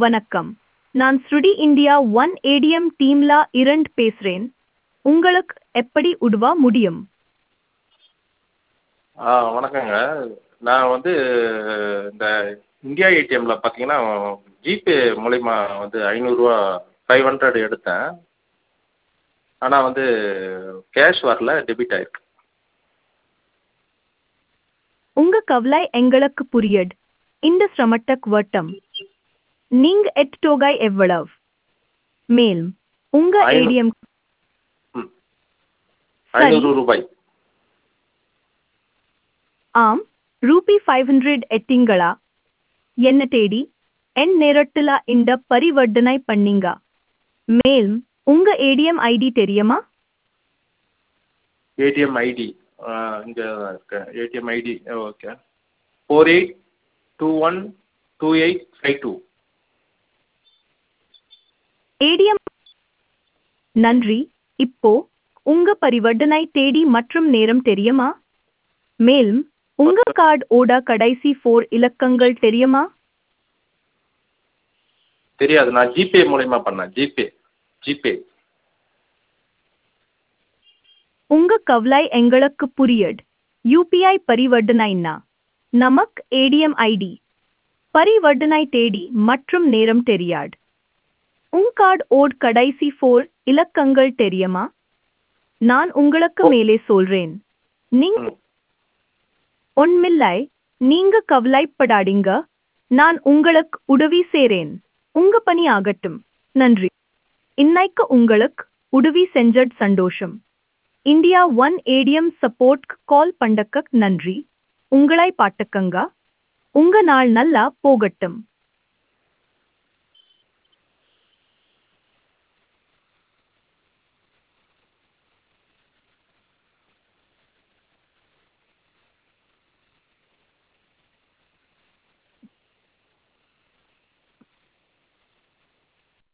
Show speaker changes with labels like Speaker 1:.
Speaker 1: வணக்கம் நான் ஸ்ருடி இந்தியா ஒன் ஏடிஎம் டீம்ல இரண்டு பேசுறேன் உங்களுக்கு எப்படி உதவ முடியும்
Speaker 2: ஆ வணக்கங்க நான் வந்து இந்த இந்தியா ஏடிஎம்மில் பார்த்தீங்கன்னா ஜிபே மூலிமா வந்து ஐநூறுரூவா ஃபைவ் ஹண்ட்ரட் எடுத்தேன் ஆனால் வந்து கேஷ் வரல டெபிட் ஆயிருக்கு
Speaker 1: உங்க கவலை எங்களுக்கு புரியுது இந்த சிரமத்துக்கு வட்டம் நீங்க எட் தொகை எவ்வளவு மேலும் உங்க
Speaker 2: ஐநூ-
Speaker 1: ஏடிஎம்
Speaker 2: ம்
Speaker 1: சரி.
Speaker 2: ஐநூறு ரூபாய்
Speaker 1: ஆம் ரூபி ஃபைவ் ஹண்ட்ரட் எட்டிங்களா என்ன தேடி என் நேரத்துல இந்த பரிவர்த்தனை பண்ணீங்க மேலும் உங்க ஏடிஎம் ஐடி தெரியுமா
Speaker 2: ஏடிஎம் ஐடி இங்கே தான் இருக்கு ATM ID okay four eight two one two eight five two
Speaker 1: ATM நன்றி இப்போ உங்க பரிவர்த்தனை தேதி மற்றும் நேரம் தெரியுமா மேலும் உங்க கார்டு ஓட கடைசி ஃபோர் இலக்கங்கள் தெரியுமா
Speaker 2: தெரியாது நான் ஜிபே மூலிமா பண்ணேன் ஜிபே ஜிபே
Speaker 1: உங்க கவலை எங்களுக்கு புரியுது யூபிஐ பரிவர்த்தனைனா நமக்கு ஏடிஎம் ஐடி பரிவர்த்தனை தேதி மற்றும் நேரம் தெரியாது உங்க கார்டு ஓட் கடைசி ஃபோர் இலக்கங்கள் தெரியுமா நான் உங்களுக்கு மேலே சொல்றேன் நீங்க
Speaker 2: ம்
Speaker 1: ஒன்மில்லை நீங்க கவலைப்படாதீங்க நான் உங்களுக்கு உதவி செய்றேன் உங்க பணி ஆகட்டும் நன்றி இன்னைக்கு உங்களுக்கு உதவி செஞ்சது சந்தோஷம் India one ATM support call பண்ணக்க நன்றி உங்களை பாட்டுக்கங்க உங்க நாள் நல்லா போகட்டும்